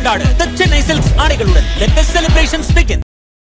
கொண்டாட the Chennai Silks ஆடைகளுடன் let the celebrations begin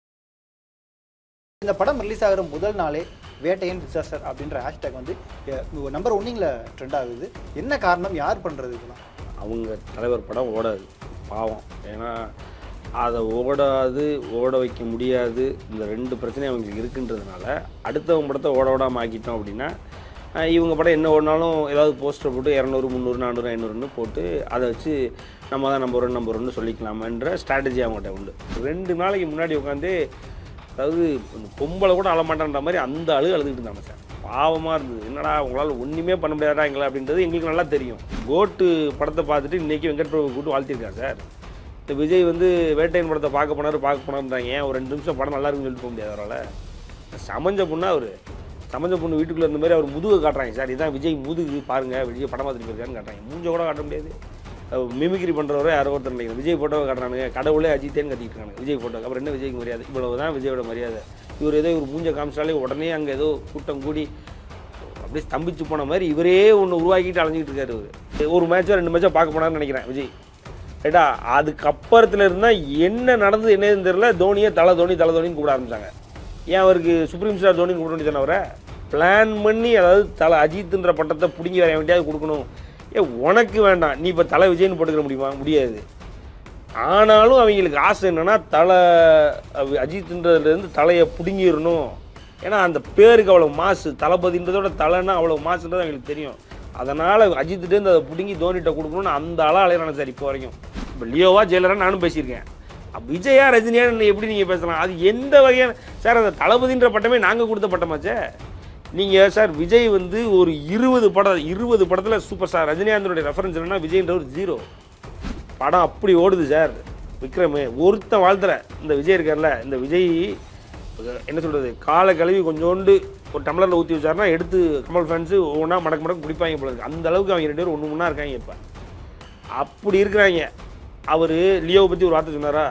இந்த படம் ரிலீஸ் ஆகிற முதல் நாளே வேட்டையன் டிசாஸ்டர் அப்படின்ற ஹேஷ்டேக் வந்து நம்பர் ஒன்னிங்கில் ட்ரெண்ட் ஆகுது என்ன காரணம் யார் பண்ணுறது இதெல்லாம் அவங்க தலைவர் படம் ஓடாது பாவம் ஏன்னா அதை ஓடாது ஓட வைக்க முடியாது இந்த ரெண்டு பிரச்சனையும் அவங்களுக்கு இருக்குன்றதுனால அடுத்தவங்க படத்தை ஓட விடாம ஆக்கிட்டோம் அப்படின்னா அஹ் இவங்க படம் என்ன ஓடினாலும் ஏதாவது போஸ்டர் போட்டு இரநூறு முந்நூறு நானூறு ஐநூறுன்னு போட்டு அதை வச்சு நம்ம தான் நம்பர் ஒன் நம்பர் ஒன்று சொல்லிக்கலாமன்ற ஸ்ட்ராட்டஜி அவங்ககிட்ட உண்டு ரெண்டு நாளைக்கு முன்னாடி உட்காந்து அதாவது இந்த பொம்பளை கூட அழமாட்டான்ற மாதிரி அந்த அழு அழுதுகிட்டு இருந்தாங்க சார் பாவமாக இருந்தது என்னடா உங்களால் ஒன்றுமே பண்ண முடியாதா எங்களை அப்படின்றது எங்களுக்கு நல்லா தெரியும் கோட்டு படத்தை பார்த்துட்டு இன்றைக்கி வெங்கட் பிரபு கூட்டு வாழ்த்திருக்காங்க சார் இந்த விஜய் வந்து வேட்டையன் படத்தை பார்க்க போனார் பார்க்க போனார்ன்றாங்க ஏன் ஒரு ரெண்டு நிமிஷம் படம் நல்லா இருக்குன்னு சொல்லிட்டு போக முடியாது அவரால் சமஞ்ச பொண்ணா அவர் சமஞ்ச பொண்ணு வீட்டுக்குள்ள இருந்த மாதிரி அவர் முதுகு காட்டுறாங்க சார் இதான் விஜய் முதுகு பாருங்க விஜய் படம் பார்த்துட்டு போயிருக்காருன்னு காட்டுறாங்க மூஞ்ச கூட காட்ட முடியாது மிமிக்ரி பண்ணுறவரை யாரோ ஒருத்தர் நினைக்கிறேன் விஜய் ஃபோட்டோவை காட்டுறானுங்க கடவுளே அஜித்தேன்னு கத்திட்டு இருக்காங்க விஜய் ஃபோட்டோ அப்புறம் என்ன விஜய்க்கு மரியாதை இவ்வளவு தான் விஜயோட மரியாதை இவர் ஏதோ இவர் மூஞ்ச காமிச்சாலே உடனே அங்கே ஏதோ கூட்டம் கூடி அப்படியே ஸ்தம்பிச்சு போன மாதிரி இவரே ஒன்று உருவாக்கிட்டு அலைஞ்சிட்டு இருக்காரு இவர் ஒரு மேட்சோ ரெண்டு மேட்சோ பார்க்க போனார்னு நினைக்கிறேன் விஜய் ரைட்டா அதுக்கப்புறத்துல இருந்தால் என்ன நடந்தது என்னதுன்னு தெரியல தோனியை தலை தோனி தலை தோனின்னு கூப்பிட ஆரம்பிச்சாங்க ஏன் அவருக்கு சுப்ரீம் ஸ்டார் தோனின்னு கூப்பிட வேண்டியதானே அவரை பிளான் பண்ணி அதாவது தலை அஜித்துன்ற பட்டத்தை பிடிங்கி வர வேண்டியது கொடுக்கணும் ஏ உனக்கு வேண்டாம் நீ இப்போ தலை விஜய்னு போட்டுக்கிற முடியுமா முடியாது ஆனாலும் அவங்களுக்கு ஆசை என்னன்னா தலை அஹ், அஜித்ன்றதுலேருந்து தலையை பிடுங்கிடணும் ஏன்னா அந்த பேருக்கு அவ்வளோ மாசு தளபதின்றதோட தலைன்னா அவ்வளோ மாசுன்றது அவங்களுக்கு தெரியும் அதனால் அஜித்துட்டேருந்து அதை பிடுங்கி தோனிட்ட கொடுக்கணும்னு அந்த ஆளாக அலையிறான சார் இப்போ வரைக்கும் இப்போ லியோவா ஜெயலரா நானும் பேசியிருக்கேன் அப்ப விஜயா ரஜினியா எப்படி நீங்கள் பேசலாம் அது எந்த வகையான சார் அந்த தளபதின்ற பட்டமே நாங்கள் கொடுத்த பட்டமாச்சே நீங்கள் சார் விஜய் வந்து ஒரு இருபது படம் இருபது படத்தில் சூப்பர் ஸ்டார் ரஜினிகாந்தனுடைய ரெஃபரன்ஸ் என்னன்னா விஜய்ன்ற ஒரு ஜீரோ படம் அப்படி ஓடுது சார் விக்ரமு ஒருத்தன் வாழ்த்துற இந்த விஜய் இருக்கார்ல இந்த விஜய் என்ன சொல்கிறது காலை கழுவி கொஞ்சோண்டு ஒரு டம்ளரில் ஊற்றி வச்சாருன்னா எடுத்து கமல் ஃபேன்ஸு ஒவ்வொன்றா மடக்கு மடக்கு குடிப்பாங்க போல இருக்கு அந்த அளவுக்கு அவங்க ரெண்டு பேரும் ஒன்று முன்னா இருக்காங்க இப்போ அப்படி இருக்கிறாங்க அவர் லியோவை பற்றி ஒரு வார்த்தை சொன்னாரா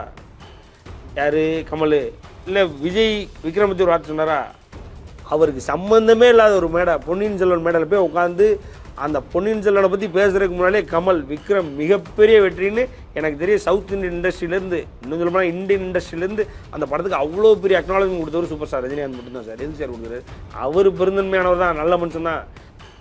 யார் கமல் இல்லை விஜய் விக்ரம் பற்றி ஒரு வார்த்தை சொன்னாரா அவருக்கு சம்பந்தமே இல்லாத ஒரு மேடை பொன்னியின் செல்வன் மேடையில் போய் உட்காந்து அந்த பொன்னியின் செல்வனை பற்றி பேசுறதுக்கு முன்னாலே கமல் விக்ரம் மிகப்பெரிய வெற்றின்னு எனக்கு தெரியும் சவுத் இந்தியன் இண்டஸ்ட்ரியிலேருந்து இன்னும் சொல்ல போனால் இந்தியன் இண்டஸ்ட்ரியிலேருந்து அந்த படத்துக்கு அவ்வளோ பெரிய அக்னாலஜ்மெண்ட் கொடுத்தவர் சூப்பர் ஸ்டார் ரஜினிகாந்த் மட்டும்தான் சார் எது சார் கொடுக்குறாரு அவர் பெருந்தன்மையானவர் தான் நல்ல மனுஷன் தான்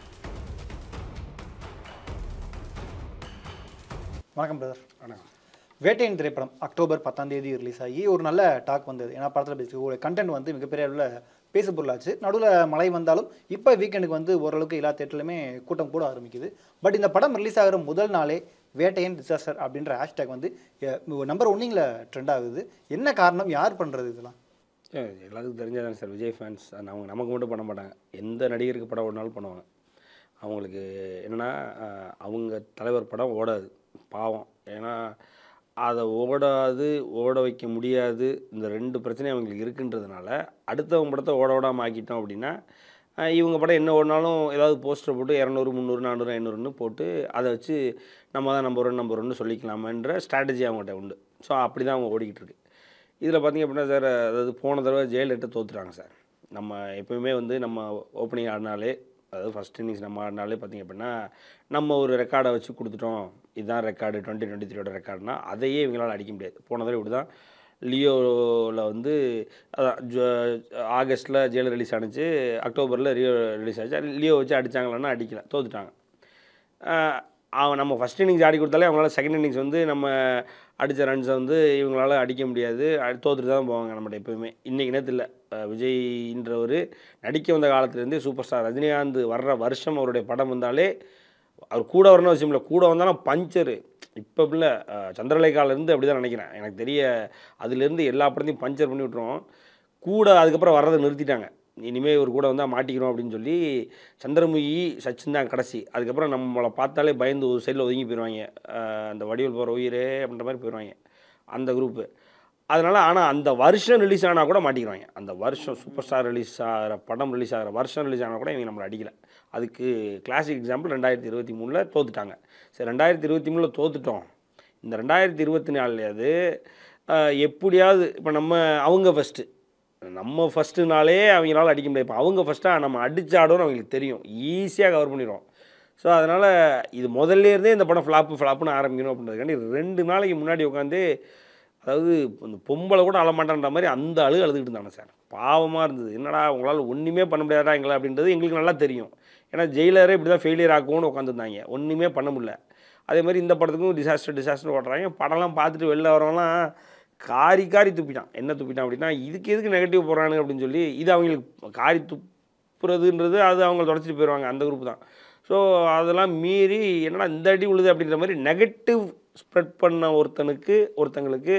வணக்கம் பிரதர் வேட்டையன் திரைப்படம் அக்டோபர் பத்தாம் தேதி ரிலீஸ் ஆகி ஒரு நல்ல டாக் வந்தது ஏன்னா படத்தில் பேசி கண்டென்ட் வந்து மிகப்பெரிய அளவில் பேசு பொருளாச்சு நடுவில் மழை வந்தாலும் இப்போ வீக்கெண்டுக்கு வந்து ஓரளவுக்கு எல்லா தேட்டர்லையுமே கூட்டம் கூட ஆரம்பிக்குது பட் இந்த படம் ரிலீஸ் ஆகிற முதல் நாளே வேட்டையன் டிசாஸ்டர் அப்படின்ற ஹேஷ்டேக் வந்து நம்பர் ஒன்னிங்கில் ட்ரெண்ட் ஆகுது என்ன காரணம் யார் பண்ணுறது இதெல்லாம் ஏ, எல்லாத்துக்கும் தெரிஞ்சதானே சார் விஜய் ஃபேன்ஸ் அவங்க நமக்கு மட்டும் பண்ண மாட்டாங்க எந்த நடிகருக்கு படம் ஓடினாலும் பண்ணுவாங்க அவங்களுக்கு என்னென்னா அவங்க தலைவர் படம் ஓடாது பாவம் ஏன்னா அதை ஓடாது ஓட வைக்க முடியாது இந்த ரெண்டு பிரச்சனையும் அவங்களுக்கு இருக்குன்றதுனால அடுத்தவங்க படத்தை ஓட விடாம ஆக்கிட்டோம் அப்படின்னா அஹ் இவங்க படம் என்ன ஓடினாலும் ஏதாவது போஸ்டர் போட்டு இரநூறு முந்நூறு நானூறு ஐநூறுன்னு போட்டு அதை வச்சு நம்ம தான் நம்பர் ஒன் நம்பர் ஒன்று சொல்லிக்கலாமன்ற ஸ்ட்ராட்டஜி அவங்ககிட்ட உண்டு ஸோ அப்படி தான் அவங்க ஓடிக்கிட்டு இருக்கு இதில் பார்த்தீங்க அப்படின்னா சார் அதாவது போன தடவை ஜெயலலிதா தோத்துட்டாங்க சார் நம்ம எப்பவுமே வந்து நம்ம ஓப்பனிங் ஆடினாலே அதாவது ஃபஸ்ட் இன்னிங்ஸ் நம்ம ஆடினாலே பார்த்தீங்க அப்படின்னா நம்ம ஒரு ரெக்கார்டை வச்சு கொடுத்துட்டோம் இதுதான் ரெக்கார்டு டுவெண்ட்டி டுவெண்ட்டி த்ரீயோட ரெக்கார்டுனா அதையே இவங்களால அடிக்க முடியாது போன தடவை இப்படி தான் லியோவில் வந்து அதான் ஜ- ஆகஸ்ட்டில் ஜெயிலர் ரிலீஸ் ஆனிச்சு அக்டோபரில் ரியோ ரிலீஸ் ஆச்சு லியோ வச்சு அடித்தாங்களான்னா அடிக்கல தோத்துட்டாங்க ஆஹ் அவன் நம்ம ஃபஸ்ட் இன்னிங்ஸ் ஆடி கொடுத்தாலே அவங்களால செகண்ட் இன்னிங்ஸ் வந்து நம்ம அடித்த ரன்ஸை வந்து இவங்களால அடிக்க முடியாது அடி- தோத்துட்டு தான் போவாங்க நம்மகிட்ட எப்போயுமே இன்றைக்கி நேரத்தில் விஜய்ன்றவர் நடிக்க வந்த காலத்துலேருந்தே சூப்பர் ஸ்டார் ரஜினிகாந்த் வர்ற வருஷம் அவருடைய படம் வந்தாலே அவர் கூட வரணும் அவசியம் இல்லை கூட வந்தாலும் பஞ்சரு இப்போ இல்லை சந்திரலேகாலேருந்து அப்படி தான் நினைக்கிறேன் எனக்கு தெரிய அதுலேருந்து எல்லா படத்தையும் பஞ்சர் பண்ணி விட்ருவோம் கூட அதுக்கப்புறம் வர்றதை நிறுத்திட்டாங்க இனிமேல் இவர் கூட வந்தால் மாட்டிக்கிறோம் அப்படின்னு சொல்லி சந்திரமுகி சச்சின் தான் கடைசி அதுக்கப்புறம் நம்மளை பார்த்தாலே பயந்து ஒரு சைடில் ஒதுங்கி போயிடுவாங்க அஹ் அந்த வடிவல் போகிற உயிரே அப்படின்ற மாதிரி போயிடுவாங்க அந்த குரூப்பு அதனால் ஆனால் அந்த வருஷம் ரிலீஸ் ஆனால் கூட மாட்டிக்கிறாங்க அந்த வருஷம் சூப்பர் ஸ்டார் ரிலீஸ் ஆகிற படம் ரிலீஸ் ஆகிற வருஷம் ரிலீஸ் ஆனால் கூட இவங்க நம்மளை அடிக்கல அதுக்கு கிளாசிக் எக்ஸாம்பிள் ரெண்டாயிரத்தி இருபத்தி மூணில் தோத்துட்டாங்க சரி ரெண்டாயிரத்தி இருபத்தி மூணில் தோத்துட்டோம் இந்த ரெண்டாயிரத்தி இருபத்தி நாலுலையாவது எப்படியாவது இப்போ நம்ம அவங்க ஃபஸ்ட்டு நம்ம ஃபஸ்ட்டுனாலே அவங்களால அடிக்க முடியாது இப்போ அவங்க ஃபஸ்ட்டாக நம்ம அடிச்சாடோன்னு அவங்களுக்கு தெரியும் ஈஸியாக கவர் பண்ணிடுவோம் ஸோ அதனால் இது முதல்ல இருந்தே இந்த படம் ஃப்ளாப்பு ஃப்ளாப்புன்னு ஆரம்பிக்கணும் அப்படின்றதுக்காண்டி ரெண்டு நாளைக்கு முன்னாடி உட்காந்து அதாவது இந்த பொம்பளை கூட அழமாட்டான்ற மாதிரி அந்த அழு அழுதுகிட்டு இருந்தாங்க சார் பாவமாக இருந்தது என்னடா உங்களால் ஒன்றுமே பண்ண முடியாதா எங்களை அப்படின்றது எங்களுக்கு நல்லா தெரியும் ஏன்னா ஜெயிலரே இப்படி தான் ஃபெயிலியர் ஆக்கும்னு உட்காந்துருந்தாங்க ஒன்றுமே பண்ண முடியல அதே மாதிரி இந்த படத்துக்கும் டிசாஸ்டர் டிசாஸ்டர் ஓட்டுறாங்க படம்லாம் பார்த்துட்டு வெளில வரவங்களாம் காரி காரி துப்பிட்டான் என்ன துப்பிட்டான் அப்படின்னா இதுக்கு எதுக்கு நெகட்டிவ் போடுறானு அப்படின்னு சொல்லி இது அவங்களுக்கு காரி துப்புறதுன்றது அது அவங்க தொடச்சிட்டு போயிடுவாங்க அந்த குரூப் தான் ஸோ அதெல்லாம் மீறி என்னடா இந்த அடி உழுது அப்படின்ற மாதிரி நெகட்டிவ் ஸ்ப்ரெட் பண்ண ஒருத்தனுக்கு ஒருத்தங்களுக்கு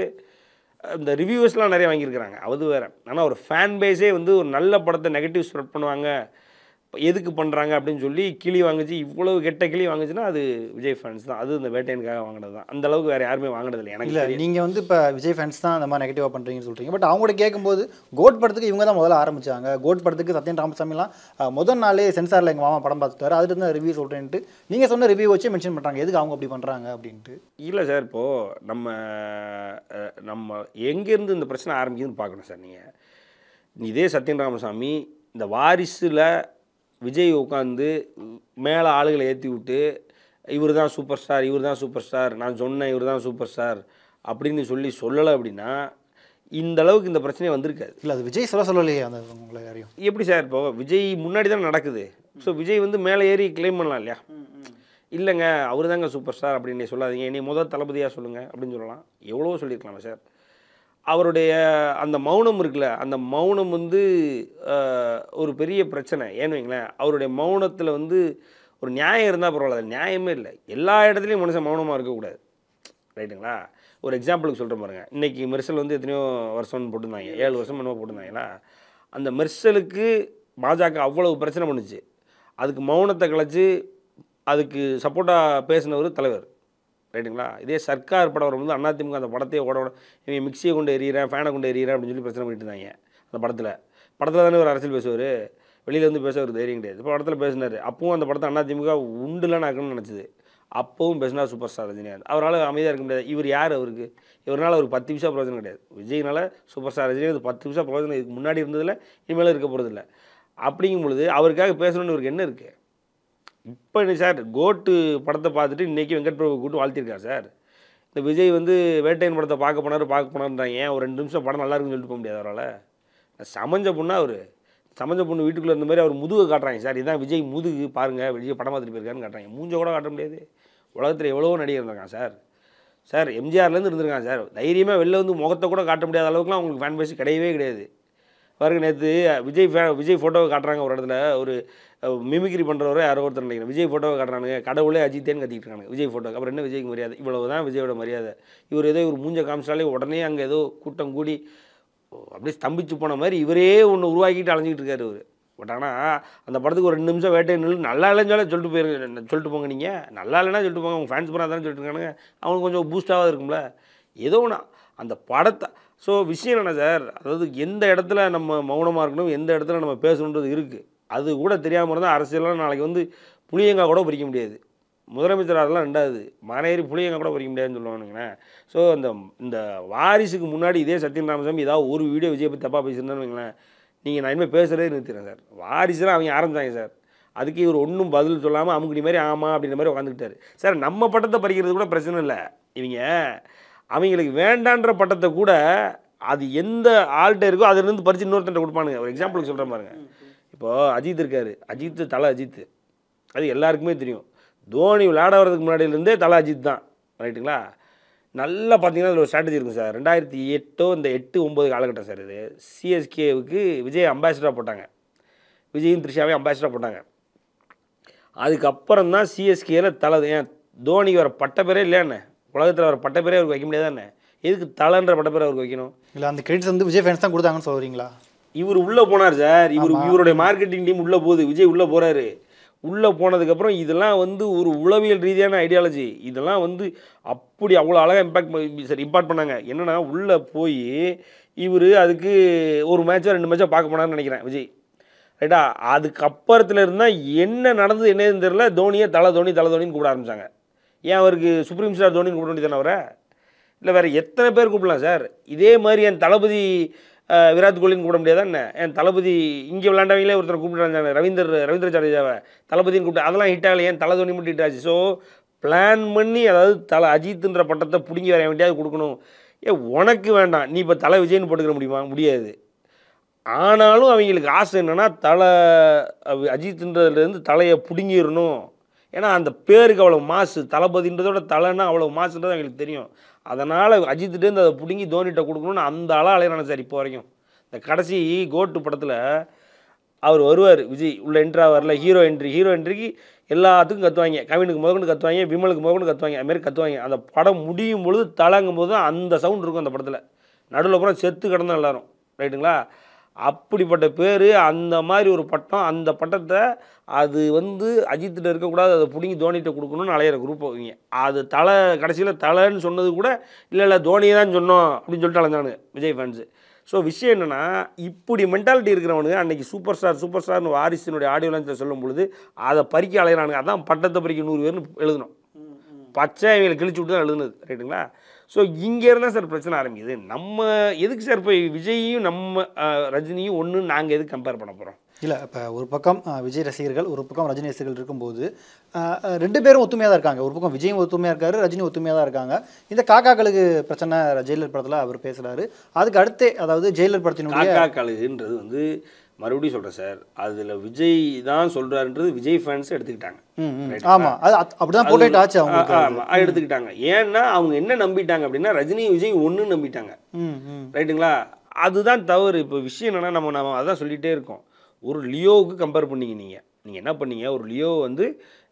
இந்த ரிவ்யூஸ்லாம் நிறைய வாங்கியிருக்கிறாங்க அது வேறு ஆனால் ஒரு ஃபேன் பேஸே வந்து ஒரு நல்ல படத்தை நெகட்டிவ் ஸ்ப்ரெட் பண்ணுவாங்க எதுக்கு பண்ணுறாங்க அப்படின்னு சொல்லி கிளி வாங்குச்சு இவ்வளவு கெட்ட கிளி வாங்குச்சுன்னா அது விஜய் ஃபேன்ஸ் தான் அது இந்த வேட்டையனுக்காக வாங்கினது தான் அந்த அளவுக்கு வேறு யாருமே வாங்கினது இல்லை எனக்கு இல்ல தெரியும். நீங்க வந்து இப்ப விஜய் ஃபேன்ஸ் தான் அந்த மாதிரி நெகட்டிவா பண்றீங்கன்னு சொல்றீங்க பட் அவங்க கூட கேட்கும்போது கோட் படத்துக்கு இவங்க தான் முதல்ல ஆரம்பிச்சாங்க கோட் படத்துக்கு சத்யன் ராமசாமிலாம் அஹ், முதல் நாளே சென்சார்ல எங்க மாமா படம் பார்த்துட்டாரு அதுல இருந்து ரிவ்யூ சொல்றேன்ட்டு நீங்க சொன்ன ரிவ்யூ வச்சு மென்ஷன் பண்றாங்க எதுக்கு அவங்க அப்படி பண்றாங்க அப்படின்ட்டு இல்லை சார் இப்போது நம்ம அஹ், நம்ம எங்கேருந்து இந்த பிரச்சனை ஆரம்பிக்குதுன்னு பார்க்கணும் சார் நீங்கள் இதே சத்யன் ராமசாமி இந்த வாரிசில் விஜய் உட்காந்து மேலே ஆளுகளை ஏற்றி விட்டு இவர் தான் சூப்பர் ஸ்டார் இவர் தான் சூப்பர் ஸ்டார் நான் சொன்னேன் இவர் தான் சூப்பர் ஸ்டார் அப்படின்னு சொல்லி சொல்லலை அப்படின்னா இந்த அளவுக்கு இந்த பிரச்சனையே வந்திருக்காது இல்ல அது விஜய் சொல்ல சொல்லலையே அந்த உங்களை யாரையும் எப்படி சார் இப்போ விஜய் முன்னாடி தான் நடக்குது ஸோ விஜய் வந்து மேலே ஏறி கிளைம் பண்ணலாம் இல்லையா இல்லைங்க அவர் தாங்க சூப்பர் ஸ்டார் அப்படின்னு சொல்லாதீங்க என்னை முதல் தளபதியாக சொல்லுங்கள் அப்படின்னு சொல்லலாம் எவ்வளவோ சொல்லியிருக்கலாமா சார் அவருடைய அந்த மௌனம் இருக்குல்ல அந்த மௌனம் வந்து ஆஹ், ஒரு பெரிய பிரச்சனை ஏன்னு வைங்களேன் அவருடைய மௌனத்தில் வந்து ஒரு நியாயம் இருந்தால் பரவாயில்ல அது நியாயமே இல்லை எல்லா இடத்துலையும் மனுஷன் மௌனமாக இருக்கக்கூடாது ரைட்டுங்களா ஒரு எக்ஸாம்பிளுக்கு சொல்கிறேன் பாருங்க இன்றைக்கி மெர்சல் வந்து எத்தனையோ வருஷம்னு போட்டிருந்தாங்க ஏழு வருஷம் என்னவோ போட்டிருந்தாங்களா அந்த மெர்சலுக்கு பாஜக அவ்வளவு பிரச்சனை பண்ணுச்சு அதுக்கு மௌனத்தை கலைச்சு அதுக்கு சப்போர்ட்டாக பேசினவர் தலைவர் ரைட்டுங்களா இதே சர்க்கார் படம் வரும்போது அதிமுக அந்த படத்தையே ஓட ஓட இவன் மிக்சியை கொண்டு எறிகிறேன் ஃபேனை கொண்டு எறிகிறேன் அப்படின்னு சொல்லி பிரச்சனை பண்ணிட்டு இருந்தாங்க அந்த படத்தில் படத்தில் தானே ஒரு அரசியல் பேசுவார் வெளியில இருந்து பேச ஒரு தைரியம் கிடையாது இப்போ படத்தில் பேசினார் அப்பவும் அந்த படத்தை அதிமுக உண்டுலாம் நாக்கணும்னு நினச்சிது அப்பவும் பேசினா சூப்பர் ஸ்டார் ரஜினிகாந்த் அவரால் அமைதியாக இருக்க முடியாது இவர் யார் அவருக்கு இவரால் ஒரு பத்து நிமிஷம் பிரயோஜனம் கிடையாது விஜய்னால சூப்பர் ஸ்டார் ரஜினிகாந்த் பத்து நிமிஷம் பிரயோஜனம் இதுக்கு முன்னாடி இருந்ததில்ல இனிமேலும் இருக்க போகிறதில்ல அப்படிங்கும் பொழுது அவருக்காக பேசணும்னு இவருக்கு என்ன இருக்குது இப்போ என்ன சார் கோட்டு படத்தை பார்த்துட்டு இன்றைக்கி வெங்கட் பிரபு கூட்டு வாழ்த்திருக்கார் சார் இந்த விஜய் வந்து வேட்டையன் படத்தை பார்க்க போனார் பார்க்க போனார்ன்றாங்க ஏன் ஒரு ரெண்டு நிமிஷம் படம் நல்லா இருக்குன்னு சொல்லிட்டு போக முடியாது அவரால் சமஞ்ச பொண்ணா அவர் சமஞ்ச பொண்ணு வீட்டுக்குள்ளே இருந்த மாதிரி அவர் முதுகை காட்டுறாங்க சார் இதான் விஜய் முதுகு பாருங்கள் விஜய் படம் பார்த்துட்டு போயிருக்காருன்னு காட்டுறாங்க மூஞ்ச கூட காட்ட முடியாது உலகத்தில் எவ்வளவோ நடிகர் இருந்திருக்கான் சார் சார் எம்ஜிஆர்லேருந்து இருந்திருக்கான் சார் தைரியமாக வெளில வந்து முகத்தை கூட காட்ட முடியாத அளவுக்குலாம் அவங்களுக்கு ஃபேன் பேஸ் கிடையவே கிடையாது பாருங்க நேற்று விஜய் ஃபே விஜய் ஃபோட்டோவை காட்டுறாங்க ஒரு இடத்துல ஒரு மிமிக்ரி பண்ணுறவரை யாரோ ஒருத்தர் நினைக்கிறேன் விஜய் ஃபோட்டோவை காட்டுறானுங்க கடவுளே அஜித்தேன்னு கத்திட்டு இருக்காங்க விஜய் ஃபோட்டோ அப்புறம் என்ன விஜய்க்கு மரியாதை இவ்வளவு தான் விஜயோட மரியாதை இவர் ஏதோ ஒரு மூஞ்ச காமிச்சாலே உடனே அங்கே ஏதோ கூட்டம் கூடி ஓ, அப்படியே ஸ்தம்பிச்சு போன மாதிரி இவரே ஒன்று உருவாக்கிட்டு அலைஞ்சிக்கிட்டு இருக்காரு இவர் பட் ஆனால் அந்த படத்துக்கு ஒரு ரெண்டு நிமிஷம் வேட்டை நின்று நல்லா இல்லைன்னு சொல்ல சொல்லிட்டு போயிருங்க சொல்லிட்டு போங்க நீங்கள் நல்லா இல்லைன்னா சொல்லிட்டு போங்க உங்கள் ஃபேன்ஸ் பண்ணால் தானே சொல்லிட்டு இருக்கானுங்க அவனுக்கு கொஞ்சம் பூஸ்டாக இருக்கும்ல ஏதோ ஒன்று அந்த படத்தை ஸோ விஷயம் என்ன சார் அதாவது எந்த இடத்துல நம்ம மௌனமாக இருக்கணும் எந்த இடத்துல நம்ம பேசணுன்றது இருக்குது அது கூட தெரியாமல் இருந்தால் அரசியலாம் நாளைக்கு வந்து புளியங்காய் கூட பறிக்க முடியாது முதலமைச்சர் அதெல்லாம் ரெண்டாவது மனையேறி புளியங்காய் கூட பறிக்க முடியாதுன்னு சொல்லுவானுங்களேன் ஸோ இந்த இந்த வாரிசுக்கு முன்னாடி இதே சத்யன் ராமசாமி ஏதாவது ஒரு வீடியோ விஜய் பற்றி தப்பாக பேசியிருந்தான்னு வைங்களேன் நீங்கள் நான் இனிமேல் பேசுகிறதே நிறுத்திடுறேன் சார் வாரிசுலாம் அவங்க ஆரம்பிச்சாங்க சார் அதுக்கு இவர் ஒன்றும் பதில் சொல்லாமல் அமுக்குடி மாதிரி ஆமாம் அப்படின்ற மாதிரி உட்காந்துக்கிட்டாரு சார் நம்ம பட்டத்தை பறிக்கிறது கூட பிரச்சனை இல்லை இவங்க அவங்களுக்கு வேண்டான்ற பட்டத்தை கூட அது எந்த ஆள்கிட்ட இருக்கோ அதுலேருந்து பறித்து இன்னொருத்தன்ட்ட கொடுப்பானுங்க ஒரு எக்ஸாம்பிளுக்கு சொல்கிறேன் பாருங்க இப்போது அஜித் இருக்கார் அஜித் தலை அஜித் அது எல்லாருக்குமே தெரியும் தோனி விளையாட வர்றதுக்கு முன்னாடியிலேருந்தே தலை அஜித் தான் ரைட்டுங்களா நல்லா பார்த்தீங்கன்னா அதில் ஒரு ஸ்ட்ராட்டஜி இருக்கும் சார் ரெண்டாயிரத்தி எட்டோ இந்த எட்டு ஒம்பது காலகட்டம் சார் இது சிஎஸ்கேவுக்கு விஜய் அம்பாசிடராக போட்டாங்க விஜயும் த்ரிஷாவையும் அம்பாசிடராக போட்டாங்க அதுக்கப்புறம் தான் சிஎஸ்கேல தலை ஏன் தோனிக்கு வர பட்ட பேரே இல்லையாண்ணே உலகத்தில் வர பட்ட பேரே அவருக்கு வைக்க முடியாதானே எதுக்கு தலைன்ற பட்ட பேரை அவருக்கு வைக்கணும் இல்ல அந்த கிரெடிட்ஸ் வந்து விஜய் ஃபேன்ஸ் தான் கொடுத்தாங்கன்னு சொல்றீங்களா இவர் உள்ளே போனார் சார் இவர் இவருடைய மார்க்கெட்டிங் டீம் உள்ளே போகுது விஜய் உள்ளே போகிறாரு உள்ளே போனதுக்கப்புறம் இதெல்லாம் வந்து ஒரு உளவியல் ரீதியான ஐடியாலஜி இதெல்லாம் வந்து அப்படி அவ்வளோ அழகாக இம்பாக்ட் சார் இம்பாக்ட் பண்ணாங்க என்னென்னா உள்ளே போய் இவர் அதுக்கு ஒரு மேட்சோ ரெண்டு மேட்சோ பார்க்க போனார்னு நினைக்கிறேன் விஜய் ரைட்டா அதுக்கப்புறத்துல இருந்தால் என்ன நடந்தது என்னதுன்னு தெரியல தோனியை தலை தோனி தலை தோனின்னு கூப்பிட ஆரம்பிச்சாங்க ஏன் அவருக்கு சுப்ரீம் ஸ்டார் தோனின்னு கூப்பிட வேண்டியதானே அவரை இல்லை வேறு எத்தனை பேர் கூப்பிடலாம் சார் இதே மாதிரி என் தளபதி அஹ், விராட் கோலின்னு கூப்பிட முடியாதா என்ன என் தளபதி இங்கே விளாண்டவங்களே ஒருத்தர் கூப்பிட்டு ரவீந்தர் ரவீந்திர ஜடேஜாவை தளபதின்னு கூப்பிட்டு அதெல்லாம் ஹிட் ஆகல ஏன் தலை தோனி மட்டும் ஹிட் ஆச்சு ஸோ பிளான் பண்ணி அதாவது தலை அஜித்துன்ற பட்டத்தை பிடுங்கி வர வேண்டியது கொடுக்கணும் ஏ உனக்கு வேண்டாம் நீ இப்போ தலை விஜய்னு போட்டுக்கிற முடியுமா முடியாது ஆனாலும் அவங்களுக்கு ஆசை என்னென்னா தலை அவ- அஜித்ன்றதுலேருந்து தலையை பிடுங்கிடணும் ஏன்னா அந்த பேருக்கு அவ்வளோ மாசு தளபதின்றதோட தலைன்னா அவ்வளோ மாசுன்றது அவங்களுக்கு தெரியும் அதனால் அஜித்துட்டேருந்து அதை பிடுங்கி தோனிட்ட கொடுக்கணும்னு அந்த ஆளாக அலையிறான சார் இப்போ வரைக்கும் இந்த கடைசி கோட்டு படத்தில் அவர் வருவார் விஜய் உள்ள என்ட்ரா வரல ஹீரோ என்ட்ரி ஹீரோ என்ட்ரிக்கு எல்லாத்துக்கும் கத்துவாங்க கவினுக்கு முதற்கொண்டு கத்துவாங்க விமலுக்கு முதற்கொண்டு கத்துவாங்க அதுமாரி கத்துவாங்க அந்த படம் முடியும் பொழுது தலங்கும் போது தான் அந்த சவுண்ட் இருக்கும் அந்த படத்தில் நடுவில் பூரா செத்து கிடந்தோம் எல்லாரும் ரைட்டுங்களா அப்படிப்பட்ட பேர் அந்த மாதிரி ஒரு பட்டம் அந்த பட்டத்தை அது வந்து அஜித்திட்ட இருக்கக்கூடாது அதை பிடிங்கி தோனிகிட்ட கொடுக்கணும்னு அலையிற குரூப் அவங்க அது தலை கடைசியில் தலைன்னு சொன்னது கூட இல்லை இல்லை தோனியை தான் சொன்னோம் அப்படின்னு சொல்லிட்டு அலைஞ்சானுங்க விஜய் ஃபேன்ஸு ஸோ விஷயம் என்னென்னா இப்படி மென்டாலிட்டி இருக்கிறவனுங்க அன்னைக்கு சூப்பர் ஸ்டார் சூப்பர் ஸ்டார்னு வாரிசினுடைய ஆடியோ லான்ச்சில் சொல்லும் பொழுது அதை பறிக்க அலையிறானுங்க அதான் பட்டத்தை பறிக்க நூறு பேர்னு எழுதணும் பச்சை இவங்களை கிழிச்சு விட்டு தான் எழுதுனது ரைட்டுங்களா ஸோ இங்கே இருந்தால் சார் பிரச்சனை ஆரம்பிக்குது நம்ம எதுக்கு சார் இப்போ விஜயையும் நம்ம அஹ், ரஜினியும் ஒன்று நாங்கள் எதுக்கு கம்பேர் பண்ண போகிறோம் இல்லை இப்போ ஒரு பக்கம் அஹ், விஜய் ரசிகர்கள் ஒரு பக்கம் ரஜினி ரசிகர்கள் இருக்கும்போது அஹ், அஹ், ரெண்டு பேரும் ஒத்துமையாக தான் இருக்காங்க ஒரு பக்கம் விஜயும் ஒத்துமையாக இருக்காரு ரஜினி ஒத்துமையாக தான் இருக்காங்க இந்த காக்காக்களுக்கு பிரச்சனை ஜெயிலர் படத்தில் அவர் பேசுகிறாரு அதுக்கு அடுத்தே அதாவது ஜெயிலர் படத்தினுடைய காக்கா கழுகுன்றது வந்து மறுபடியும் சொல்கிறேன் சார் அதில் விஜய் தான் சொல்கிறாருன்றது விஜய் ஃபேன்ஸ் எடுத்துக்கிட்டாங்க ம், ம். ரைட்டுங்களா? ஆமா அது அத்- அப்படிதான் போர்ட்ரேட் ஆச்சு அவங்களுக்கு ஆ, ஆமா, எடுத்துக்கிட்டாங்க ஏன்னா அவங்க என்ன நம்பிட்டாங்க அப்படின்னா ரஜினி விஜய் ஒன்று நம்பிட்டாங்க ம் ம் ரைட்டுங்களா அதுதான் தவறு இப்போ விஷயம் என்னன்னா நம்ம நம்ம அதான் சொல்லிகிட்டே இருக்கோம் ஒரு லியோவுக்கு கம்பேர் பண்ணீங்க நீங்கள் நீங்கள் என்ன பண்ணீங்க ஒரு லியோ வந்து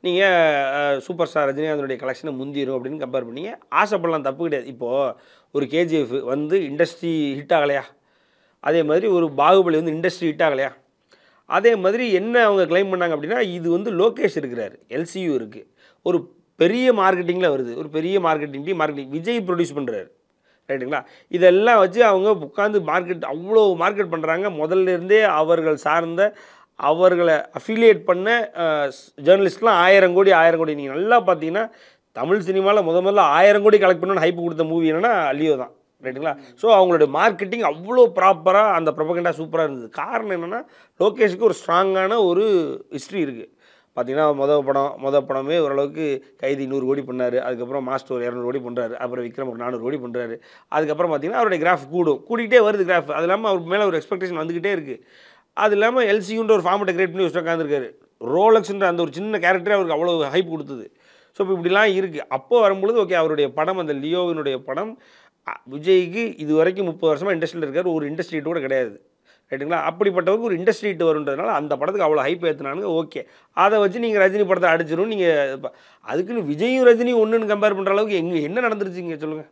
நீங்கள் சூப்பர் ஸ்டார் ரஜினிகாந்தனுடைய கலெக்ஷனை முந்திரும் அப்படின்னு கம்பேர் பண்ணீங்க ஆசைப்படலாம் தப்பு கிடையாது இப்போது ஒரு கேஜிஎஃப் வந்து இண்டஸ்ட்ரி ஹிட் ஆகலையா அதே மாதிரி ஒரு பாகுபலி வந்து இண்டஸ்ட்ரி ஹிட் ஆகலையா அதே மாதிரி என்ன அவங்க க்ளைம் பண்ணாங்க அப்படின்னா இது வந்து லோகேஷ் இருக்கிறார் எல்சியூ இருக்குது ஒரு பெரிய மார்க்கெட்டிங்கில் வருது ஒரு பெரிய marketing team marketing Vijay produce பண்ணுறாரு ரைட்டுங்களா இதெல்லாம் வச்சு அவங்க உட்காந்து மார்க்கெட் அவ்வளோ மார்க்கெட் பண்ணுறாங்க முதல்ல இருந்தே அவர்கள் சார்ந்த அவர்களை அஃபிலியேட் பண்ண ஜேர்னலிஸ்ட்லாம் ஆயிரம் கோடி ஆயிரம் கோடி நீங்கள் நல்லா பார்த்தீங்கன்னா தமிழ் சினிமாவில் முத முதல்ல ஆயிரம் கோடி கலெக்ட் பண்ணணும்னு ஹைப் கொடுத்த மூவி என்னன்னா லியோ தான் ரைட்டுங்களா ஸோ அவங்களுடைய மார்க்கெட்டிங் அவ்வளோ ப்ராப்பராக அந்த ப்ரொபகண்டா சூப்பராக இருந்தது காரணம் என்னென்னா லோகேஷுக்கு ஒரு ஸ்ட்ராங்கான ஒரு ஹிஸ்ட்ரி இருக்குது பார்த்தீங்கன்னா மொதல் படம் மொதல் படமே ஓரளவுக்கு கைதி நூறு கோடி பண்ணார் அதுக்கப்புறம் மாஸ்டர் ஒரு இரநூறு கோடி பண்ணுறாரு அப்புறம் விக்ரம் ஒரு நானூறு கோடி பண்ணுறாரு அதுக்கப்புறம் பார்த்தீங்கன்னா அவருடைய கிராஃப் கூடும் கூட்டிகிட்டே வருது கிராஃப் அது இல்லாமல் அவர் மேலே ஒரு எக்ஸ்பெக்டேஷன் வந்துக்கிட்டே இருக்குது அது இல்லாமல் எல்சியுன்ற ஒரு ஃபார்மெட்டை கிரியேட் பண்ணி வச்சு உட்காந்துருக்காரு ரோலக்ஸ்ன்ற அந்த ஒரு சின்ன கேரக்டரே அவருக்கு அவ்வளோ ஹைப் கொடுத்தது ஸோ இப்போ இப்படிலாம் இருக்குது அப்போ வரும்பொழுது ஓகே அவருடைய படம் அந்த லியோவினுடைய படம் அ, விஜய்க்கு இது வரைக்கும் முப்பது வருஷமாக இண்டஸ்ட்ரியில் இருக்கார் ஒரு இண்டஸ்ட்ரி கூட கிடையாது ரைட்டுங்களா அப்படிப்பட்டவருக்கு ஒரு இண்டஸ்ட்ரி ஹிட் வருன்றதுனால அந்த படத்துக்கு அவ்வளோ ஹைப் ஏற்றுனானுங்க ஓகே அதை வச்சு நீங்கள் ரஜினி படத்தை அடிச்சிடும் நீங்கள் அதுக்குன்னு விஜயும் ரஜினியும் ஒன்றுன்னு கம்பேர் பண்ணுற அளவுக்கு எங்கே என்ன நடந்துருச்சுங்க சொல்லுங்கள்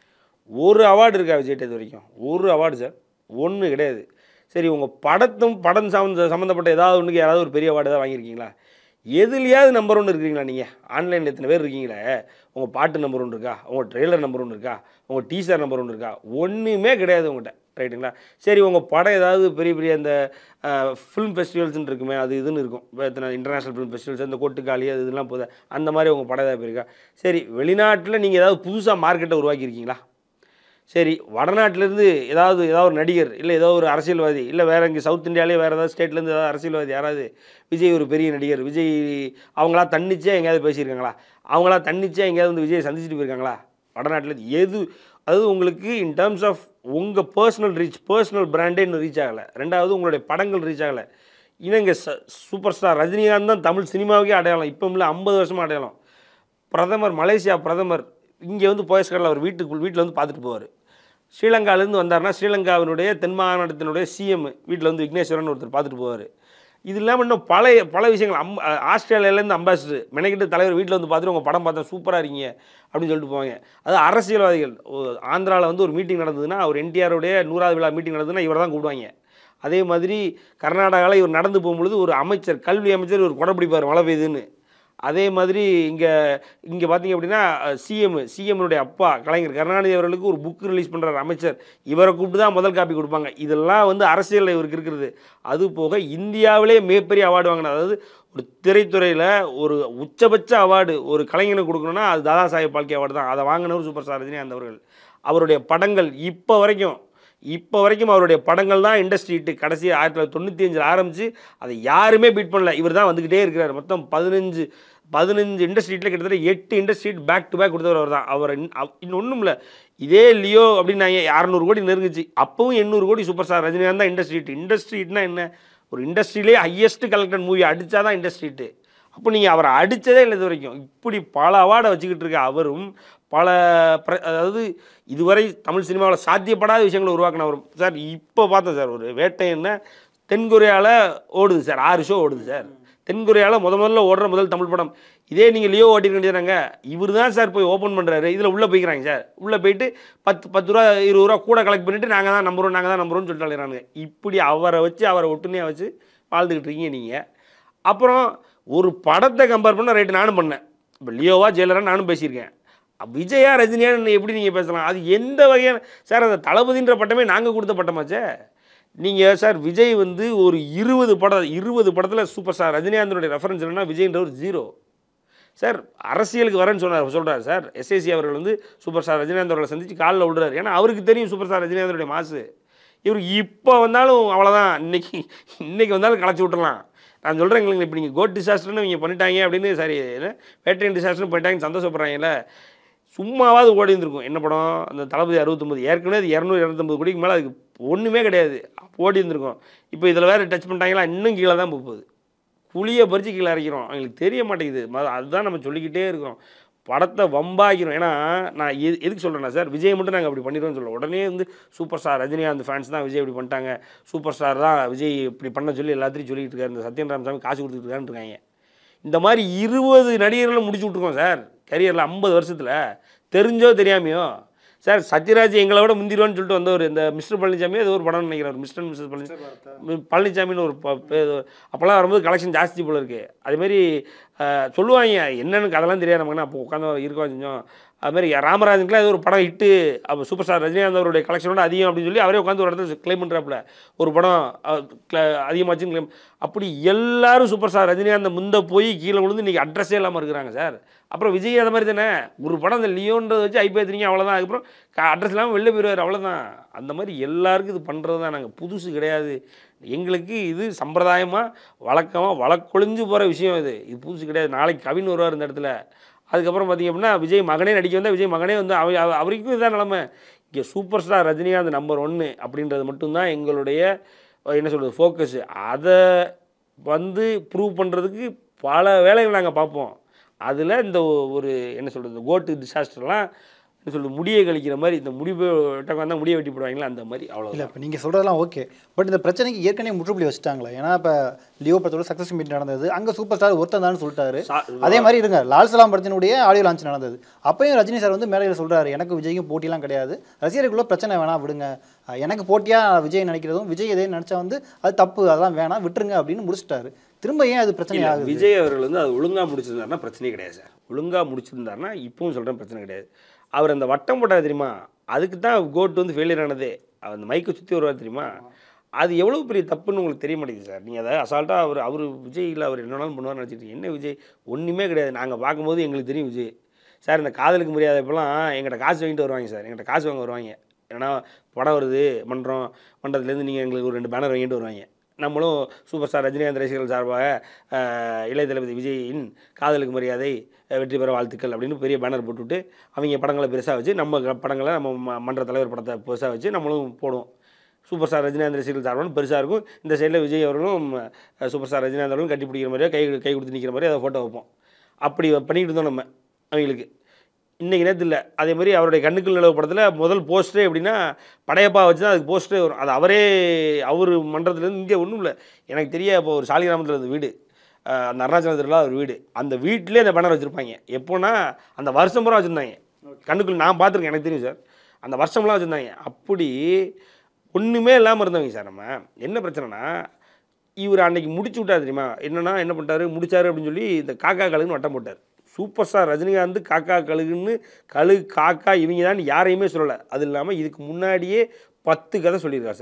ஒரு அவார்டு இருக்கா விஜய்ட்ட இது வரைக்கும் ஒரு அவார்டு சார் ஒன்று கிடையாது சரி உங்கள் படத்தும் படம் சம்மந்த சம்மந்தப்பட்ட ஏதாவது ஒன்றுக்கு யாராவது ஒரு பெரிய அவார்டு தான் வாங்கியிருக்கீங்களா எதுலையாவது நம்பர் ஒன்று இருக்கிறீங்களா நீங்கள் ஆன்லைனில் எத்தனை பேர் இருக்கீங்களே உங்கள் பாட்டு நம்பர் ஒன்று இருக்கா உங்கள் ட்ரெய்லர் நம்பர் ஒன்று இருக்கா உங்கள் டீசர் நம்பர் ஒன்று இருக்கா ஒன்றுமே கிடையாது உங்கள்கிட்ட ரைட்டுங்களா சரி உங்கள் படம் ஏதாவது பெரிய பெரிய அந்த ஃபிலிம் ஃபெஸ்டிவல்ஸ்னு இருக்குமே அது இதுன்னு இருக்கும் இப்போ எத்தனை இன்டர்நேஷ்னல் ஃபிலிம் ஃபெஸ்டிவல்ஸ் அந்த கொட்டுக்காளி அது இதெல்லாம் போதா அந்த மாதிரி உங்கள் படம் ஏதாவது இருக்கா சரி வெளிநாட்டில் நீங்கள் ஏதாவது புதுசாக மார்க்கெட்டை உருவாக்கியிருக்கீங்களா சரி வடநாட்டிலேருந்து ஏதாவது ஏதாவது ஒரு நடிகர் இல்லை ஏதோ ஒரு அரசியல்வாதி இல்லை வேற இங்கே சவுத் இந்தியாவிலே வேறு ஏதாவது ஸ்டேட்லேருந்து ஏதாவது அரசியல்வாதி யாராவது விஜய் ஒரு பெரிய நடிகர் விஜய் அவங்களா தன்னிச்சே எங்கேயாவது பேசியிருக்காங்களா அவங்களா தன்னிச்சே எங்கேயாவது வந்து விஜய் சந்திச்சுட்டு போயிருக்காங்களா வடநாட்டில் எது அதாவது உங்களுக்கு இன் டேர்ம்ஸ் ஆஃப் உங்கள் பர்சனல் ரீச் பர்சனல் பிராண்டே இன்னும் ரீச் ஆகலை ரெண்டாவது உங்களுடைய படங்கள் ரீச் ஆகலை இன்னும் இங்கே சூப்பர் ஸ்டார் ரஜினிகாந்த் தான் தமிழ் சினிமாவுக்கே அடையாளம் இப்போ இல்லை ஐம்பது வருஷமாக அடையாளம் பிரதமர் மலேசியா பிரதமர் இங்கே வந்து போயஸ்கரில் அவர் வீட்டுக்குள் வீட்டில் வந்து பார்த்துட்டு போவார் ஸ்ரீலங்காலேருந்து வந்தார்னா ஸ்ரீலங்காவினுடைய தென் மாகாணத்தினுடைய சிஎம் வீட்டில் வந்து விக்னேஸ்வரன் ஒருத்தர் பார்த்துட்டு போவார் இது இல்லாமல் இன்னும் பழைய பல விஷயங்கள் அம் ஆஸ்திரேலியாவிலேருந்து அம்பாசிடர் மெனக்கிட்டு தலைவர் வீட்டில் வந்து பார்த்துட்டு உங்கள் படம் பார்த்தா சூப்பராக இருக்கீங்க அப்படின்னு சொல்லிட்டு போவாங்க அது அரசியல்வாதிகள் ஆந்திராவில் வந்து ஒரு மீட்டிங் நடந்ததுன்னா அவர் என்டிஆருடைய நூறாவது விழா மீட்டிங் நடந்ததுன்னா இவரை தான் கூப்பிடுவாங்க அதே மாதிரி கர்நாடகாவில் இவர் நடந்து போகும்பொழுது ஒரு அமைச்சர் கல்வி அமைச்சர் இவர் கொடை பிடிப்பார் மழை பெய்யுதுன்னு அதே மாதிரி இங்கே இங்கே பார்த்தீங்க அப்படின்னா சிஎம் சிஎம்னுடைய அப்பா கலைஞர் கருணாநிதி அவர்களுக்கு ஒரு புக் ரிலீஸ் பண்ணுறாரு அமைச்சர் இவரை கூப்பிட்டு தான் முதல் காப்பி கொடுப்பாங்க இதெல்லாம் வந்து அரசியலில் இவருக்கு இருக்கிறது அது போக இந்தியாவிலே மிகப்பெரிய அவார்டு வாங்கின அதாவது ஒரு திரைத்துறையில் ஒரு உச்சபட்ச அவார்டு ஒரு கலைஞனுக்கு கொடுக்கணும்னா அது தாதா சாஹேப் பால்கே அவார்டு தான் அதை வாங்கினவர் சூப்பர் ஸ்டார் ரஜினிகாந்த் அவர்கள் அவருடைய படங்கள் இப்போ வரைக்கும் இப்போ வரைக்கும் அவருடைய படங்கள் தான் இண்டஸ்ட்ரி ஹிட்டு கடைசி ஆயிரத்தி தொள்ளாயிரத்தி தொண்ணூற்றி அஞ்சில் ஆரம்பித்து அதை யாருமே பீட் பண்ணல இவர் தான் வந்துக்கிட்டே இருக்கிறார் மொத்தம் பதினஞ்சு பதினஞ்சு இண்டஸ்ட்ரி ஹிட்டில் கிட்டத்தட்ட எட்டு industry hit back to back கொடுத்தவர் அவர் தான் அவர் இன்னும் ஒன்றும் இல்லை இதே லியோ அப்படின்னு நான் அறநூறு கோடி நெருங்குச்சு அப்பவும் எண்ணூறு கோடி சூப்பர் ஸ்டார் ரஜினிகாந்த் தான் இண்டஸ்ட்ரி ஹிட் இண்டஸ்ட்ரி ஹிட்னா என்ன ஒரு இண்டஸ்ட்ரியிலே ஹையஸ்ட் கலெக்டட் மூவி அடித்தா தான் இண்டஸ்ட்ரி ஹிட்டு அப்போ நீங்கள் அவரை அடித்ததே இல்லை இது வரைக்கும் இப்படி பல அவார்டை வச்சுக்கிட்டு இருக்க அவரும் பல பிர- அதாவது இதுவரை தமிழ் சினிமாவில் சாத்தியப்படாத விஷயங்களை உருவாக்கினவர் சார் இப்போ பார்த்தேன் சார் ஒரு வேட்டைன்னா தென்கொரியாவில் ஓடுது சார் ஆறு ஷோ ஓடுது சார் தென்கொரியாவில் முத முதல்ல ஓடுற முதல் தமிழ் படம் இதே நீங்கள் லியோ ஓட்டிருக்க வேண்டியதாங்க இவர் தான் சார் போய் ஓப்பன் பண்ணுறாரு இதில் உள்ளே போய்க்கிறாங்க சார் உள்ளே போயிட்டு பத்து பத்து ரூபா இருபது ரூபா கூட கலெக்ட் பண்ணிவிட்டு நாங்கள் தான் நம்புறோம் நாங்கள் தான் நம்புறோம்னு சொல்லிட்டு அலையிறானுங்க இப்படி அவரை வச்சு அவரை ஒட்டுணையாக வச்சு வாழ்ந்துக்கிட்டு இருக்கீங்க நீங்கள் அப்புறம் ஒரு படத்தை கம்பேர் பண்ண ரைட்டு நானும் பண்ணேன் இப்போ லியோவா ஜெயலரா நானும் பேசியிருக்கேன் அப்ப விஜயா ரஜினியான்னு எப்படி நீங்கள் பேசலாம் அது எந்த வகையான சார் அந்த தளபதின்ற பட்டமே நாங்கள் கொடுத்த பட்டமாச்சே நீங்கள் சார் விஜய் வந்து ஒரு இருபது படம் இருபது படத்தில் சூப்பர் ஸ்டார் ரஜினிகாந்தனுடைய ரெஃபரன்ஸ் என்னன்னா விஜய்ன்ற ஒரு ஜீரோ சார் அரசியலுக்கு வரேன்னு சொன்னார் சொல்கிறார் சார் எஸ்ஏசி அவர்கள் வந்து சூப்பர் ஸ்டார் ரஜினிகாந்த் அவர்களை சந்திச்சு காலில் விடுறாரு ஏன்னா அவருக்கு தெரியும் சூப்பர் ஸ்டார் ரஜினிகாந்தனுடைய மாசு இவர் இப்போ வந்தாலும் அவ்வளோதான் இன்னைக்கு இன்னைக்கு வந்தாலும் களைச்சி விட்டுறலாம் நான் சொல்கிறேன் எங்களுக்கு இப்போ நீங்கள் கோட் டிசாஸ்டர்னு இவங்க பண்ணிட்டாங்க அப்படின்னு சரி என்ன வேட்டையன் டிசாஸ்டர்னு பண்ணிட்டாங்கன்னு சந்தோஷப்படுறாங்கல்ல சும்மாவாது ஓடி இருந்திருக்கும் என்ன படம் அந்த தளபதி அறுபத்தொம்பது ஏற்கனவே அது இரநூறு இரநூத்தம்பது கோடிக்கு மேலே அதுக்கு ஒன்றுமே கிடையாது அப்போ ஓடி இருந்திருக்கும் இப்போ இதில் வேறு டச் பண்ணிட்டாங்களா இன்னும் கீழே தான் போகுது புளியை பறித்து கீழே இறக்கிறோம் அவங்களுக்கு தெரிய மாட்டேங்குது ம- அதுதான் நம்ம சொல்லிக்கிட்டே இருக்கோம் படத்தை வம்பாக்கிறோம் ஏன்னா நான் எது எதுக்கு சொல்கிறேன்னா சார் விஜய் மட்டும் நாங்கள் அப்படி பண்ணிடுவோம்னு சொல்ல உடனே வந்து சூப்பர் ஸ்டார் ரஜினிகாந்த் ஃபேன்ஸ் தான் விஜய் இப்படி பண்ணிட்டாங்க சூப்பர் ஸ்டார் தான் விஜய் இப்படி பண்ண சொல்லி எல்லாத்தையும் சொல்லிட்டு இருக்காரு இந்த சத்யன் ராமசாமி காசு கொடுத்துட்டு இருக்காருன்னு இருக்காங்க இந்த மாதிரி இருபது நடிகர்களை முடிச்சு விட்ருக்கோம் சார் கரியரில் ஐம்பது வருஷத்தில் தெரிஞ்சோ தெரியாமையோ சார் சத்யராஜ் எங்களை விட முந்திருவான்னு சொல்லிட்டு வந்தவர் இந்த மிஸ்டர் பழனிசாமி அது ஒரு படம் நினைக்கிறார் மிஸ்டர் மிஸ்டர் பழனிசாமி பழனிசாமின்னு ஒரு ப- பேர் அப்போல்லாம் வரும்போது கலெக்ஷன் ஜாஸ்தி போல இருக்குது அதுமாரி சொல்லுவாங்க என்னன்னு அதெல்லாம் தெரியாது நமக்கு அப்போ உட்காந்து இருக்கோம் செஞ்சோம் அதுமாரி ராமராஜனுக்குலாம் ஏதோ ஒரு படம் ஹிட்டு அப்போ சூப்பர் ஸ்டார் ரஜினிகாந்த் அவருடைய கலெக்ஷனோட அதிகம் அப்படின்னு சொல்லி அவரே உட்காந்து ஒரு இடத்துல கிளைம் பண்ணுறாப்புல ஒரு படம் அஹ், cla- அதிகமாச்சுன்னு கிளைம் அப்படி எல்லாரும் சூப்பர் ஸ்டார் ரஜினிகாந்த் முந்த போய் கீழே விழுந்து இன்றைக்கி அட்ரஸே இல்லாமல் இருக்கிறாங்க சார் அப்புறம் விஜய் அந்த மாதிரி தானே ஒரு படம் அந்த லியோன்றதை வச்சு ஐபிஎத்துறீங்க அவ்வளோதான் அதுக்கப்புறம் அட்ரஸ் இல்லாமல் வெளில போயிடுவார் அவ்வளோதான் அந்த மாதிரி எல்லாருக்கும் இது பண்ணுறது தான் நாங்கள் புதுசு கிடையாது எங்களுக்கு இது சம்பிரதாயமாக வழக்கமாக வழக்கொழிஞ்சு போகிற விஷயம் இது இது புதுசு கிடையாது நாளைக்கு கவின் வருவார் இந்த இடத்துல அதுக்கப்புறம் பார்த்தீங்க அப்படின்னா விஜய் மகனே நடிக்க வந்தால் விஜய் மகனே வந்து அவ அவ- அவருக்கும் இதுதான் நிலமை இங்கே சூப்பர் ஸ்டார் ரஜினிகாந்த் நம்பர் ஒன்று அப்படின்றது மட்டும்தான் எங்களுடைய அஹ், என்ன சொல்கிறது ஃபோக்கஸு அதை வந்து ப்ரூவ் பண்ணுறதுக்கு பல வேலைகள் நாங்கள் பார்ப்போம் அதில் இந்த ஒ- ஒரு என்ன சொல்கிறது கோட்டு டிசாஸ்டர்லாம் என்ன சொல்கிறது முடியை கழிக்கிற மாதிரி இந்த முடி வந்தால் முடியை வெட்டி போடுவாங்களா அந்த மாதிரி அவ்வளோ இல்லை இப்போ நீங்கள் சொல்கிறதெல்லாம் ஓகே பட் இந்த பிரச்சனைக்கு ஏற்கனவே முற்றுப்புள்ளி வச்சுட்டாங்களே ஏன்னா இப்போ லியோ படத்தோட சக்ஸஸ் மீட் நடந்தது அங்கே சூப்பர் ஸ்டார் ஒருத்தன் தான் சொல்லிட்டாரு சா- அதே மாதிரி இருங்க லால் சலாம் படத்தினுடைய ஆடியோ லான்ச் நடந்தது அப்பயும் ரஜினி சார் வந்து மேடையில் சொல்றாரு எனக்கு விஜய்க்கும் போட்டிலாம் கிடையாது ரசிகர்களுக்குள்ள பிரச்சனை வேணாம் விடுங்க அஹ் எனக்கு போட்டியாக விஜய் நினைக்கிறதும் விஜய் எதே நினச்சா வந்து அது தப்பு அதெல்லாம் வேணாம் விட்டுருங்க அப்படின்னு முடிச்சிட்டாரு திரும்ப ஏன் அது பிரச்சனை இல்ல, ஆகுது விஜய் அவர்கள் வந்து அது ஒழுங்காக முடிச்சிருந்தாருன்னா பிரச்சனையே கிடையாது சார் ஒழுங்காக முடிச்சிருந்தாருன்னா இப்பவும் சொல்கிறேன் பிரச்சனை கிடையாது அவர் அந்த வட்டம் போட்டார் தெரியுமா அதுக்கு தான் கோட் வந்து ஃபெயிலியர் ஆனதே அவர் அந்த மைக்கை சுற்றி வருவார் தெரியுமா அது எவ்வளோ பெரிய தப்புன்னு உங்களுக்கு தெரிய மாட்டேங்குது சார் நீங்கள் அதை அசால்ட்டாக அவர் அவர் விஜயில் அவர் என்ன வேணாலும் பண்ணுவார்னு நினச்சிட்டு என்ன விஜய் ஒன்றுமே கிடையாது நாங்கள் பார்க்கும்போது எங்களுக்கு தெரியும் விஜய் சார் இந்த காதலுக்கு மரியாதை இப்போலாம் எங்கிட்ட காசு வாங்கிட்டு வருவாங்க சார் எங்கிட்ட காசு வாங்க வருவாங்க ஏன்னா படம் வருது மன்றம் மன்றத்துலேருந்து நீங்கள் எங்களுக்கு ஒரு ரெண்டு பேனர் வாங்கிட்டு வருவாங்க நம்மளும் சூப்பர் ஸ்டார் ரஜினிகாந்த் ரசிகர்கள் சார்பாக அஹ், இளைய தளபதி விஜயின் காதலுக்கு மரியாதை அஹ், வெற்றி பெற வாழ்த்துக்கள் அப்படின்னு பெரிய பேனர் போட்டுவிட்டு அவங்க படங்களை பெருசாக வச்சு நம்ம க- படங்களை நம்ம ம- மன்ற தலைவர் படத்தை பெருசாக வச்சு நம்மளும் போடுவோம் சூப்பர் ஸ்டார் ரஜினிகாந்த் ரசிகர்கள் சார்பாக பெருசாக இருக்கும் இந்த சைடில் விஜய் அவர்களும் அஹ், சூப்பர் ஸ்டார் ரஜினிகாந்த் அவர்களும் கட்டி பிடிக்கிற மாதிரியோ கை கை கொடுத்து நிற்கிற மாதிரியோ அதை ஃபோட்டோ வைப்போம் அப்படி பண்ணிக்கிட்டு இருந்தோம் நம்ம அவங்களுக்கு இன்றைக்கி நேரத்தில் இல்லை அதே மாதிரி அவருடைய கண்ணுக்குள் நிலவு படத்தில் முதல் போஸ்டரே எப்படின்னா படையப்பா வச்சு தான் அதுக்கு போஸ்டரே வரும் அது அவரே அவர் மன்றத்துலேருந்து இங்கே ஒன்றும் இல்லை எனக்கு தெரிய இப்போ ஒரு சாலிகிராமத்தில் இருந்த வீடு அஹ் அந்த அருணாச்சலத்தில் ஒரு வீடு அந்த வீட்டிலே அந்த பேனர் வச்சுருப்பாங்க எப்போனா அந்த வருஷம் பூரா வச்சுருந்தாங்க கண்ணுக்குள் நான் பார்த்துருக்கேன் எனக்கு தெரியும் சார் அந்த வருஷம்லாம் வச்சுருந்தாங்க அப்படி ஒன்றுமே இல்லாமல் இருந்தவங்க சார் நம்ம என்ன பிரச்சனைனா இவர் அன்னைக்கு முடிச்சு விட்டார் தெரியுமா என்னன்னா என்ன பண்ணிட்டாரு முடிச்சாரு அப்படின்னு சொல்லி இந்த காக்கா கழுகுன்னு வட்டம் போட்டார் சூப்பர் ஸ்டார் ரஜினிகாந்த் காக்கா கழுகுன்னு கழு காக்கா இவங்க தான் யாரையுமே சொல்லலை அது இல்லாமல் இதுக்கு முன்னாடியே பத்து கதை சொல்லியிருக்கார் சார்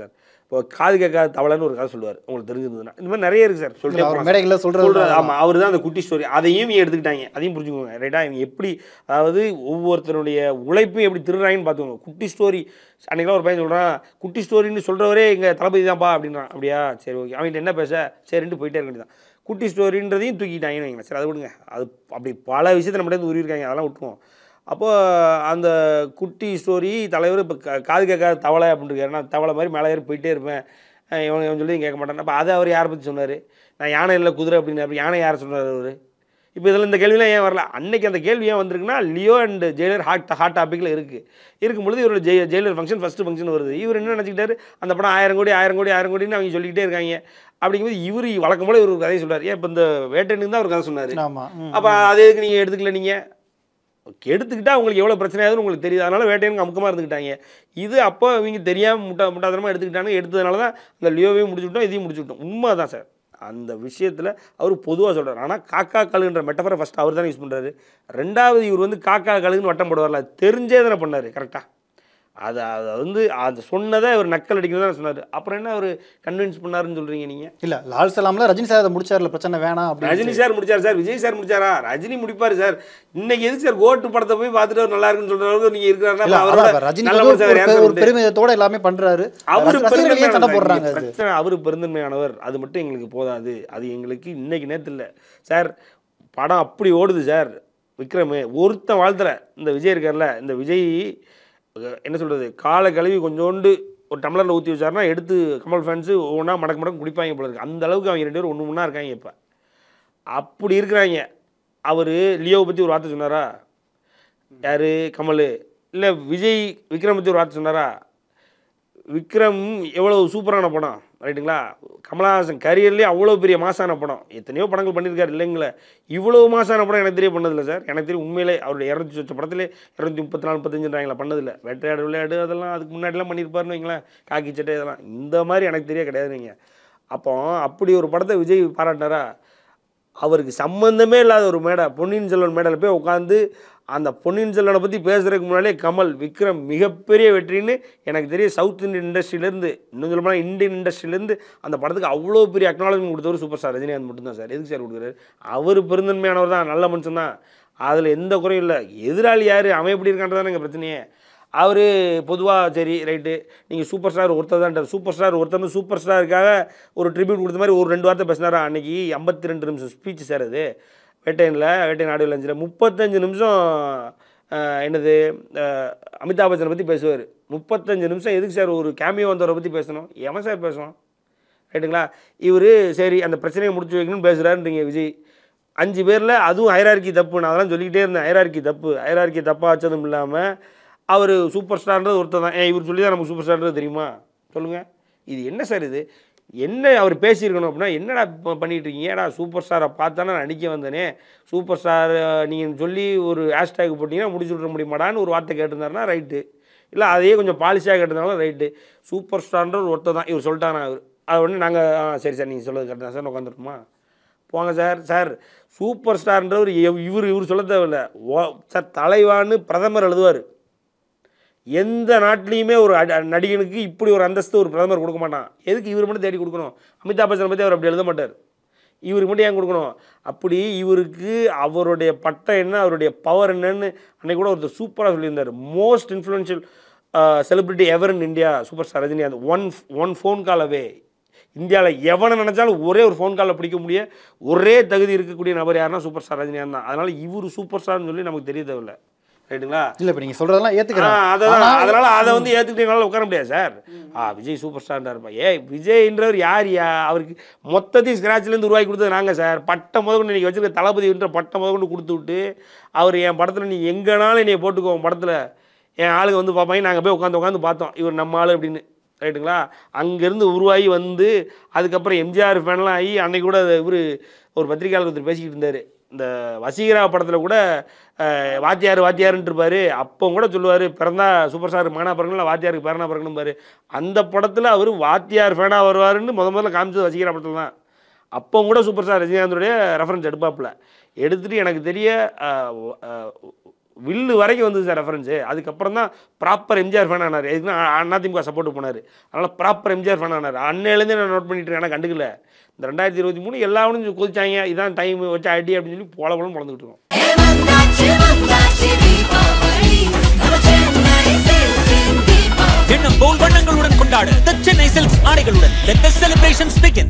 இப்போ காது கேட்காத தவளைன்னு ஒரு கதை சொல்லுவார் உங்களுக்கு தெரிஞ்சிருந்ததுன்னா இந்த மாதிரி நிறைய இருக்குது சார் சொல்லிட்டே அவர் போகலாம். மேடைகளில் சொல்றது சொல்றது ஆமாம் அவர் தான் அந்த குட்டி ஸ்டோரி அதையும் இவங்க எடுத்துக்கிட்டாங்க அதையும் புரிஞ்சுக்கோங்க ரைட்டா இவங்க எப்படி அதாவது ஒவ்வொருத்தருடைய உழைப்பையும் எப்படி திருடுறாங்கன்னு பார்த்துக்கோங்க குட்டி ஸ்டோரி அன்றைக்கெல்லாம் ஒரு பையன் சொல்கிறான் குட்டி ஸ்டோரின்னு சொல்கிறவரே எங்கள் தளபதி தான்ப்பா அப்படின்றான் அப்படியா சரி ஓகே அவன்கிட்ட என்ன பேச சரின்ட்டு போயிட்டே இருக்க வேண்டியதான் குட்டி ஸ்டோரின்றதையும் தூக்கிட்டாங்கன்னு வைங்களேன் சரி அதை விடுங்க அது அப்படி பல விஷயத்தை நம்மகிட்ட உருவிருக்காங்க அதெல்லாம் விட்டுருவோம் அப்போ அந்த குட்டி ஸ்டோரி தலைவர் இப்போ காது கேட்காத தவளை அப்படின்னு இருக்காரு நான் தவளை மாதிரி மேலே ஏறி போயிட்டே இருப்பேன் அஹ் இவன் இவன் சொல்லி கேட்க மாட்டான் அப்போ அதை அவர் யாரை பற்றி சொன்னார் நான் யானை இல்லை குதிரை அப்படின்னு அப்படி யானை யாரை சொன்னார் அவர் இப்போ இதில் இந்த கேள்விலாம் ஏன் வரல அன்னைக்கு அந்த கேள்வி ஏன் வந்திருக்குன்னா Leo and Jailer hot hot டாப்பிக்கில் இருக்குது இருக்கும்பொழுது இவரோட ஜெய ஜெயிலர் ஃபங்க்ஷன் ஃபஸ்ட்டு ஃபங்க்ஷன் வருது இவர் என்ன நினச்சிக்கிட்டாரு அந்த படம் ஆயிரம் கோடி ஆயிரம் கோடி ஆயிரம் கோடின்னு அவங்க சொல்லிக்கிட்டே இருக்காங்க அப்படிங்கும்போது இவர் வழக்கம் போல இவர் ஒரு கதையை சொல்றாரு ஏன் இப்போ இந்த வேட்டனுக்கு தான் ஒரு கதை சொன்னார் ஆமா ம். அப்போ அது எதுக்கு நீங்கள் எடுத்துக்கல நீங்கள் எடுத்துக்கிட்டா உங்களுக்கு எவ்வளோ பிரச்சனை ஆகுதுன்னு உங்களுக்கு தெரியுது அதனால வேட்டையனுக்கு அமுக்கமாக இருந்துக்கிட்டாங்க இது அப்போ இவங்க தெரியாமல் முட்டா முட்டாதனமாக எடுத்துக்கிட்டாங்க எடுத்ததுனால தான் அந்த லியோவையும் முடிச்சுட்டோம் இதையும் முடிச்சுட்டோம் உண்மை தான் சார் அந்த விஷயத்தில் அவர் பொதுவாக சொல்கிறார் ஆனால் காக்கா கழுன்ற மெட்டஃபரை ஃபஸ்ட் அவர் தானே யூஸ் பண்ணுறாரு ரெண்டாவது இவர் வந்து காக்கா கழுகுன்னு வட்டம் போடுவார்ல தெரிஞ்சே தானே பண்ணார் கரெக்டாக அது அதை வந்து அது சொன்னதை அவர் நக்கல் அடிக்கிறது தான் சொன்னார் அப்புறம் என்ன அவர் கன்வின்ஸ் பண்ணாருன்னு சொல்கிறீங்க நீங்கள் இல்ல லால் சலாம்ல ரஜினி சார் அதை முடிச்சார்ல பிரச்சனை வேணாம் அப்படின்னு ரஜினி சார் முடிச்சார் சார் விஜய் சார் முடிச்சாரா ரஜினி முடிப்பாரு சார் இன்னைக்கு எதுக்கு சார் கோட்டு படத்தை போய் பார்த்துட்டு அவர் நல்லா இருக்குன்னு சொல்ற அளவுக்கு நீங்க இல்ல இருக்கிறாருன்னா அதான் அவரோட இப்ப ரஜினி நல்ல வந்து மனுஷன் வேற யார் ஒரு சார் ஒரு உண்டு? பெருமிதத்தோட எல்லாமே பண்றாரு அவரு ரசி- ரசிகர்கள் ஏன் சண்டை பெருந்தன்மையானவர் போடுறாங்க சார். அது பிரச்சனை அவரு பெருந்தன்மையானவர் அது மட்டும் எங்களுக்கு போதாது அது எங்களுக்கு இன்னைக்கு நேத்து இல்ல சார் படம் அப்படி ஓடுது சார் விக்ரம் ஒருத்தன் வாழ்த்துற இந்த விஜய் இருக்கார்ல இந்த விஜய் அஹ், என்ன சொல்றது காலை கழுவி கொஞ்சோண்டு ஒரு டம்ளரில் ஊற்றி வச்சாருன்னா எடுத்து கமல் ஃபேன்ஸு ஒவ்வொன்றா மடக்கு மடக்கு குடிப்பாங்க போல இருக்கு அந்த அளவுக்கு அவங்க ரெண்டு பேரும் ஒன்று ஒன்றா இருக்காங்க இப்போ அப்படி இருக்கிறாங்க அவர் லியோவை பற்றி ஒரு வார்த்தை சொன்னாரா யார் கமல் இல்லை விஜய் விக்ரம் பற்றி ஒரு வார்த்தை சொன்னாரா விக்ரம் எவ்வளோ சூப்பரான படம் ரைட்டுங்களா கமலஹாசன் கரியர்லேயே அவ்வளோ பெரிய மாசான படம் எத்தனையோ படங்கள் பண்ணியிருக்காரு இல்லைங்களே இவ்வளோ மாசான படம் எனக்கு தெரிய பண்ணதில்லை சார் எனக்கு தெரியும் உண்மையிலே அவருடைய இரநூத்தி சொச்ச படத்திலே இரநூத்தி முப்பத்தி நாலு முப்பத்தஞ்சுன்றாங்களா பண்ணதில்லை வேட்டையாடு விளையாடு அதெல்லாம் அதுக்கு முன்னாடிலாம் பண்ணியிருப்பாருன்னு வைங்களேன் காக்கி சட்டை இதெல்லாம் இந்த மாதிரி எனக்கு தெரிய கிடையாது நீங்கள் அப்போ அப்படி ஒரு படத்தை விஜய் பாராட்டினாரா அவருக்கு சம்பந்தமே இல்லாத ஒரு மேடை பொன்னியின் செல்வன் மேடையில் போய் உட்காந்து அந்த பொன்னியின் செல்வனை பற்றி பேசுறதுக்கு முன்னாலே கமல் விக்ரம் மிகப்பெரிய வெற்றின்னு எனக்கு தெரிய சவுத் இந்தியன் இண்டஸ்ட்ரியிலேருந்து இன்னும் சொல்ல போனால் இந்தியன் இண்டஸ்ட்ரியிலேருந்து அந்த படத்துக்கு அவ்வளோ பெரிய அக்னாலஜ்மெண்ட் கொடுத்தவர் சூப்பர் ஸ்டார் ரஜினிகாந்த் மட்டும்தான் சார் எதுக்கு சார் கொடுக்குறாரு அவர் பெருந்தன்மையானவர் தான் நல்ல மனுஷன் தான் அதில் எந்த குறையும் இல்லை எதிராளி யார் அவன் எப்படி இருக்கான்றதானே எங்கள் பிரச்சனையே அவர் பொதுவாக சரி ரைட்டு நீங்கள் சூப்பர் ஸ்டார் ஒருத்தர் தான் சூப்பர் ஸ்டார் ஒருத்தர் சூப்பர் ஸ்டாருக்காக ஒரு ட்ரிபியூட் கொடுத்த மாதிரி ஒரு ரெண்டு வார்த்தை பேசினாரா அன்னைக்கு ஐம்பத்தி ரெண்டு நிமிஷம் ஸ்பீச் சார் அது வேட்டையனில் வேட்டையன் ஆடியோ லஞ்சில் முப்பத்தஞ்சு நிமிஷம் ஆஹ், என்னது ஆஹ், அமிதாப் பச்சனை பற்றி பேசுவார் முப்பத்தஞ்சு நிமிஷம் எதுக்கு சார் ஒரு கேமியோ வந்தவரை பற்றி பேசணும் எவன் சார் பேசணும் ரைட்டுங்களா இவர் சரி அந்த பிரச்சனையை முடிச்சு வைக்கணும்னு பேசுகிறாருன்றீங்க விஜய் அஞ்சு பேரில் அதுவும் ஹைரார்கி தப்பு நான் அதெல்லாம் சொல்லிக்கிட்டே இருந்தேன் ஹைரார்கி தப்பு ஹைரார்கி தப்பாக வச்சதும் இல்லாமல் அவர் சூப்பர் ஸ்டார்ன்றது ஒருத்தர் தான் ஏன் இவர் சொல்லி தான் நமக்கு சூப்பர் ஸ்டார்ன்றது தெரியுமா சொல்லுங்கள் இது என்ன சார் இது என்ன அவர் பேசியிருக்கணும் அப்படின்னா என்னடா இப்போ பண்ணிட்டு இருக்கீங்க ஏடா சூப்பர் ஸ்டாரை பார்த்தானே நான் நடிக்க வந்தேனே சூப்பர் ஸ்டார் நீங்கள் சொல்லி ஒரு ஹேஷ்டேக் போட்டிங்கன்னா முடிச்சு விட்ற முடியுமாடான்னு ஒரு வார்த்தை கேட்டிருந்தாருன்னா ரைட்டு இல்லை அதையே கொஞ்சம் பாலிசியாக கேட்டிருந்தாலும் ரைட்டு சூப்பர் ஸ்டார்ன்ற ஒரு ஒருத்தர் தான் இவர் சொல்லிட்டானா அவர் அது உடனே நாங்கள் சரி சார் நீங்கள் சொல்லுறது கரெக்ட் தான் சார் உட்காந்துருக்குமா போங்க சார் சார் சூப்பர் ஸ்டார்ன்றவர் எவ்- இவர் இவர் சொல்ல தேவையில்ல ஓ சார் தலைவான்னு பிரதமர் எழுதுவார் எந்த நாட்டிலையுமே ஒரு அட- நடிகனுக்கு இப்படி ஒரு அந்தஸ்து ஒரு பிரதமர் கொடுக்க மாட்டான் எதுக்கு இவர் மட்டும் தேடி கொடுக்கணும் அமிதாப் பச்சனை பற்றி அவர் அப்படி எழுத மாட்டார் இவருக்கு மட்டும் ஏன் கொடுக்கணும் அப்படி இவருக்கு அவருடைய பட்டம் என்ன அவருடைய பவர் என்னன்னு அன்னைக்கு கூட ஒருத்தர் சூப்பராக சொல்லியிருந்தார் most influential celebrity ever in India super star Rajinikanth one one phone call away இந்தியாவில் எவனை நினச்சாலும் ஒரே ஒரு ஃபோன் காலில் பிடிக்க முடிய ஒரே தகுதி இருக்கக்கூடிய நபர் யாருன்னா சூப்பர் ஸ்டார் ரஜினிகாந்த் தான் அதனால் இவர் சூப்பர் ஸ்டார்னு சொல்லி நமக்கு தெரிய தேவையில்ல ரைட்டுங்களா இல்ல இப்ப நீங்க சொல்றதெல்லாம் ஆ, ஏத்துக்கிறேன் அததான் ஆனா, அதனால அதை வந்து ஏத்துக்கிட்டு எங்களால உட்கார முடியாது சார் ஆ விஜய் சூப்பர் ஸ்டார்டா இருப்பா ஏ விஜய்ன்றவர் யார் யா அவருக்கு மொத்தத்தையும் scratchல இருந்து உருவாக்கி கொடுத்தது நாங்க சார் பட்டம் முத கொண்டு நீங்கள் வச்சிருக்க தளபதின்ற பட்டம் முத கொண்டு கொடுத்து விட்டு அவர் என் படத்துல நீ எங்கனாலும் என்னைய போட்டுக்கோ உன் படத்துல என் ஆளுங்க வந்து பார்ப்பாங்க நாங்கள் போய் உட்காந்து உட்காந்து பார்த்தோம் இவர் நம்ம ஆளு அப்படின்னு ரைட்டுங்களா அங்கேருந்து உருவாகி வந்து அதுக்கப்புறம் எம்ஜிஆர் ஃபேன்லாம் ஆகி அன்னைக்கு கூட இவர் ஒரு பத்திரிகையாளர் ஒருத்தர் பேசிக்கிட்டு இருந்தார் இந்த வசீகரா படத்தில் கூட அஹ், வாத்தியார் வாத்தியாருன்ட்டு இருப்பாரு அப்போ கூட சொல்லுவார் பிறந்தா சூப்பர் ஸ்டார் மகனா பிறக்கணும் வாத்தியாருக்கு பேரனா பிறக்கணும் அந்த படத்தில் அவர் வாத்தியார் ஃபேனாக வருவாருன்னு முத முதல்ல காமிச்சது வசீகரா படத்தில் தான் அப்போ கூட சூப்பர் ஸ்டார் ரஜினிகாந்தோடைய ரெஃபரன்ஸ் எடுப்பாப்புல எடுத்துட்டு எனக்கு தெரிய அஹ், அஹ், வில்லு வரைக்கும் வந்து சார் ரெஃபரன்ஸு அதுக்கப்புறம் தான் ப்ராப்பர் எம்ஜிஆர் ஃபேன் ஆனார் எதுக்குன்னா அதிமுக சப்போர்ட் போனார் அதனால் ப்ராப்பர் எம்ஜிஆர் ஃபேன் ஆனார் அன்னையிலேருந்து நான் நோட் பண்ணிட்டு இருக்கேன் ஆனால் கண்டுக்கல இந்த ரெண்டாயிரத்தி இருபத்தி மூணு எல்லாவனும் கொதிச்சாங்க இதான் டைம் வச்சு அடி அப்படின்னு சொல்லி போல போல பிறந்துக்கிட்டு இருக்கோம் வந்தாச்சு வந்தாச்சு தீபாவளி நம்ம சென்னை சில்க்ஸின் தீபாவளி எண்ணம் போல் வண்ணங்களுடன் கொண்டாடு The சென்னை சில்க்ஸ் ஆடைகளுடன் let the celebrations begin